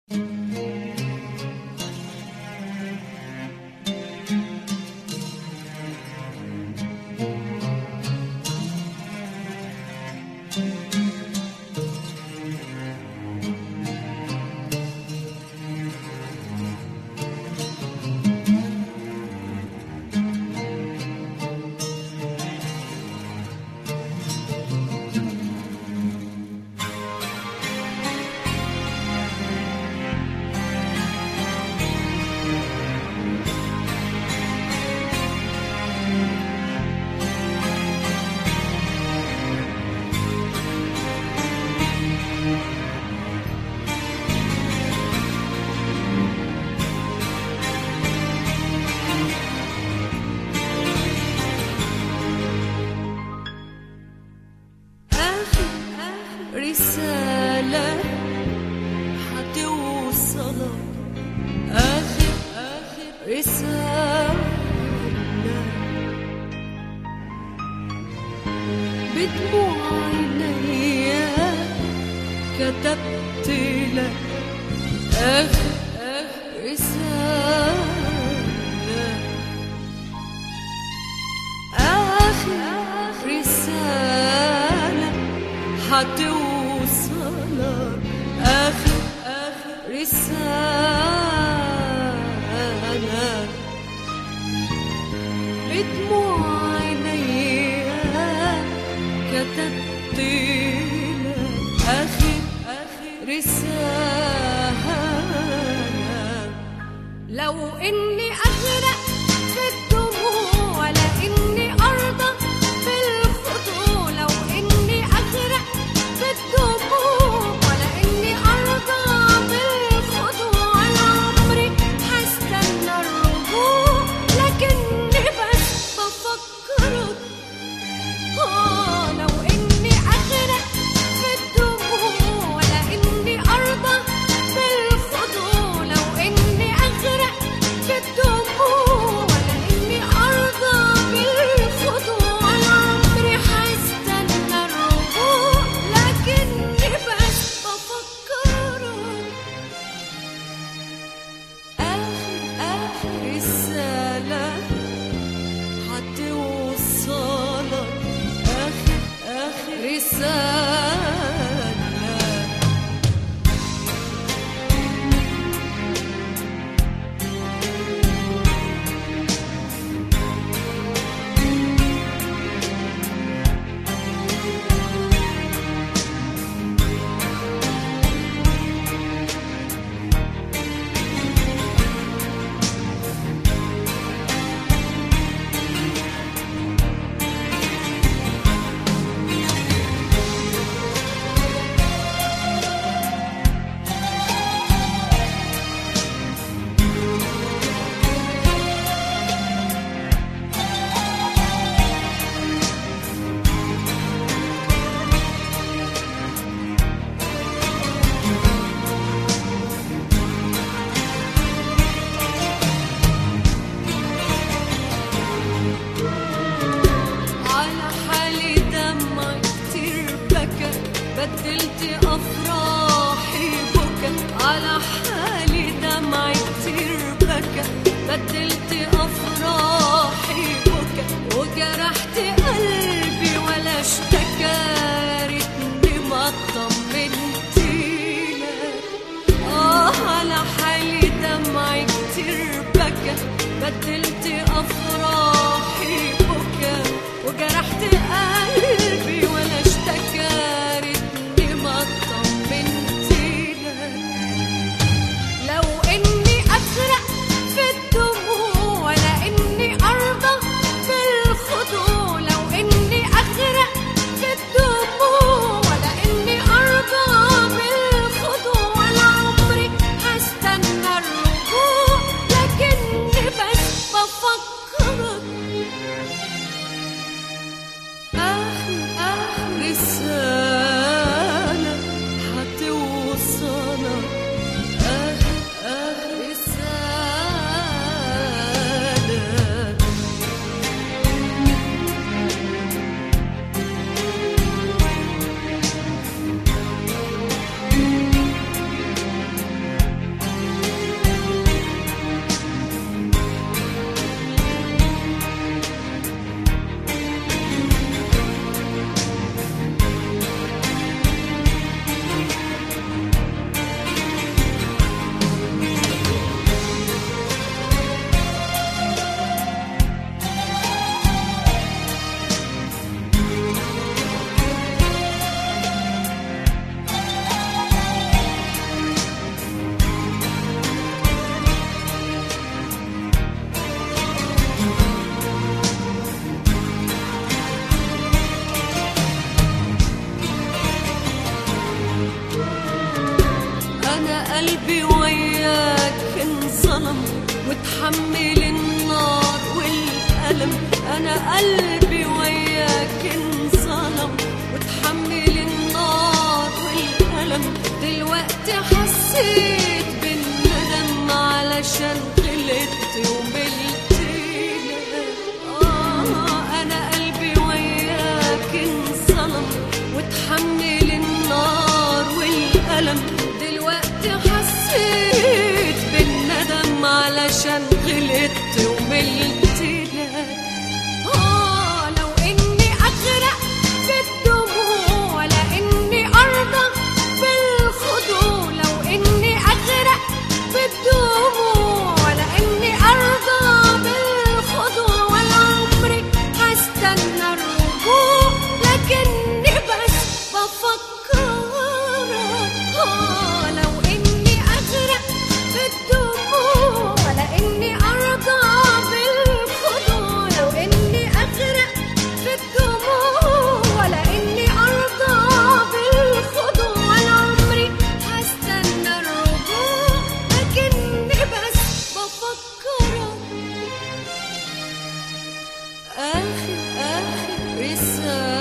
رسالة هتوصلك آخر آخر رسالة بدموع عينيا كتبت لك آخر آخر رسالة آخر رسالة هتوصلك آخر آخر رسالة بدموع عينيا كتبت لك آخر آخر رسالة لو إني أغرق في الدموع ولا إني أرضى بالخضوع لو إني أغرق في الدموع ولا إني أرضى بالخضوع عمري هستنى الرجوع لكني بس بفكرك آه لو إني أغرق في الدموع ولا إني أرضى بالخضوع لو إني أغرق في الدموع ولا إني أرضى بالخضوع عمري هستنى الرجوع لكني بس بفكرك آخر آخر رسالة هتوصلك آخر آخر رسالة على حالي دمع كتير بكى بدلت أفراحي بكى على حالي دمع كتير بكى بدلت أفراحي بكى وجرحت قلبي ولا اشتكى ريتني ما طمنتيلك آه على حالي دمع كتير بكى بدلت أفراحي بكى وجرحت قلبي ولا اشتكى ريتني ما طمنتيلك لو إني أغرق في الدموع ولا إني أرضى بالخضوع لو إني أغرق في الدموع ولا إني أرضى بالخضوع لعمري هستنى الرجوع لكني بس بفكرك قلبي وياك انظلم وتحمل النار والألم أنا قلبي وياك انظلم وتحمل النار والألم دلوقتي حسيت بالندم علشان غلطت وملت لك آه أنا قلبي وياك انظلم وتحمل النار والألم دلوقتي حسيت بالندم علشان غلطت وملت لك آه لو إني أغرق في الدموع ولا إني أرضى بالخضوع لو إني أغرق في الدموع ولا إني أرضى بالخضوع ولا عمري هستنى الرجوع لكني بس بفكرك آه لو إني أغرق في الدموع ولا إني أرضى بالخضوع لو إني أغرق في الدموع ولا إني أرضى بالخضوع ولا عمري هستنى الرجوع لكني بس بفكرك آخر آخر رسالة